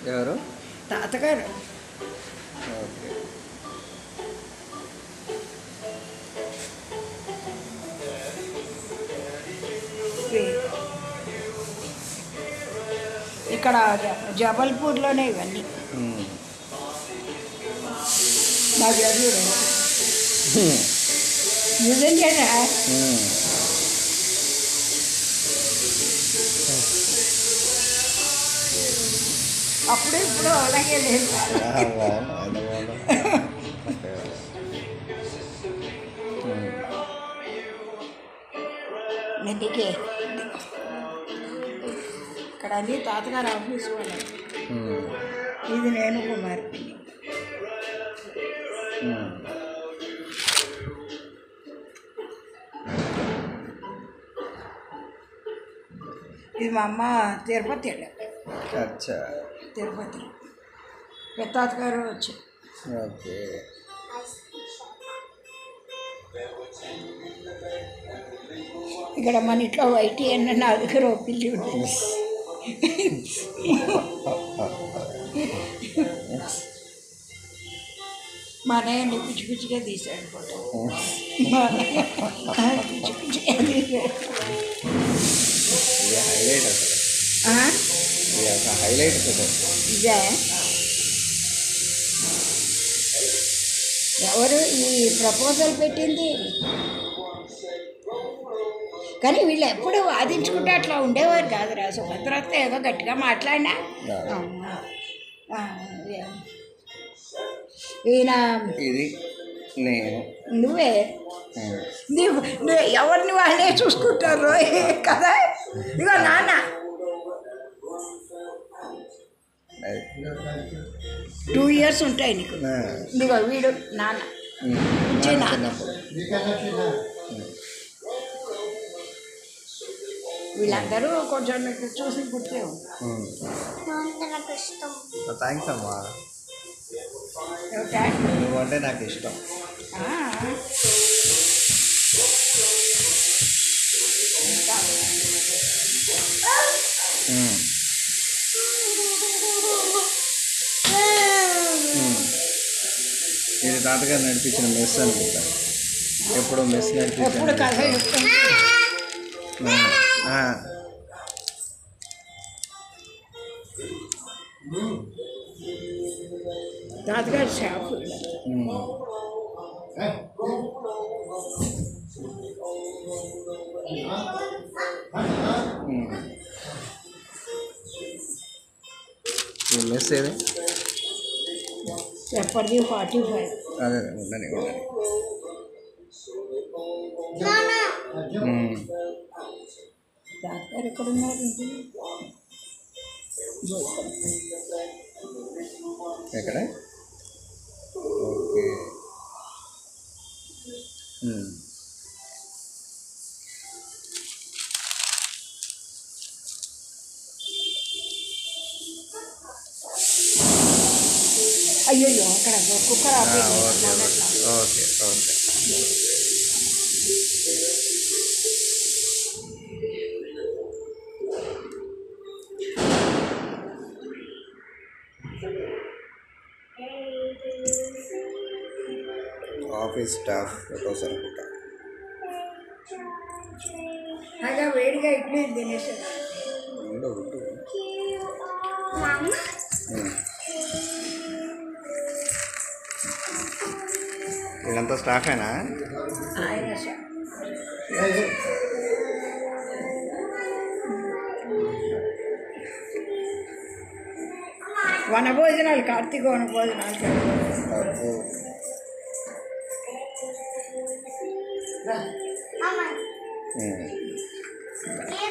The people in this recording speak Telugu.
ఎవరు తాతగారు ఓకే ఇవి- ఇక్కడ జ- జబల్పూర్లోనే ఇవన్నీ ఉమ్. మా చదువు నిజంగా ఉమ్. అప్పుడు ఇప్పుడు అలాగే లేదు ఆ, బాగుంది అది బాగుంది ఓకే. ఉమ్. ఇంటికి ఇక్కడ అన్ని తాతగారు ఆఫీస్ వాళ్ళు ఉమ్. ఇది నేను కుమార్ ఉమ్. ఇది మా అమ్మ తిరుపతి వెళ్ళారు అచ్చా తిరుపతి పెద్ద తాతగారు వచ్చారు ఓకే ఇక్కడ మన ఇంట్లో వైటీ అన్న నా దగ్గర ఓ పిల్లి ఉంటుంది మా అన్నయ్యని పిచ్చి పిచ్చిగా తీశాడు ఫోటో మా అన్నయ్య పిచ్చి పిచ్చిగా తీశాడు ఇది హైలైట్ అసలు ఆ? ఇది అసలు హైలైట్ ఫోటో ఇదే ఎవరు ఈ ప్రపోజల్ పెట్టింది కానీ వీళ్ళు ఎప్పుడు వాదించుకుంటే అట్లా ఉండేవారు కాదురా సుభద్రత ఏదో గట్టిగా మాట్లాడినా అమ్మా. ఆ, ఏ- ఈయన ఇది నేను నువ్వే ఉమ్. నువ్వు నువ్వు ఎవరిని వాళ్ళే చూసుకుంటారు కదా ఇదిగో నాన్న అది. టూ ఇయర్స్ ఉంటాయి నీకు ఆ. ఇదిగో వీడు నాన్న ఉమ్. చిన్న. చిన్నప్పుడు వీళ్ళందరూ కొంచెం నీకు చూసి పుట్టే థ్యాంక్స్ అమ్మా ఏమిటా? నువ్వంటే నాకు ఇష్టం ఆ. ఇంకా ఉమ్. ఉమ్. ఇది తాతగారు నడిపించిన మెస్ అనుకుంటా ఎప్పుడో మెస్ ఎప్పుడు కథ నడిపించాను చెప్తుంది ఆ. తాతగారు షాపు ఉమ్. ఉమ్. ఈ మెస్ ఏది ఎప్పటిది ఫార్టీ ఫైవ్ అదే అదే, ఉండని ఉండని ఉమ్. తాతగారు ఎక్కడున్నారు ఎక్కడ ఓకే ఉమ్. అయ్యో అక్కడ కుక్కర్ ఆ, ఆపేయండి. Okay okay okay okay office staff photos అనుకుంటా అలాగా వేడిగా ఇడ్లీ తినేసాడు ఉండు ఉండు ఉమ్. వీళ్ళంతా స్టాఫేనా ఆయన షా- వన భోజనాలు కార్తీక వన భోజనాలు అబ్బో. ఉమ్.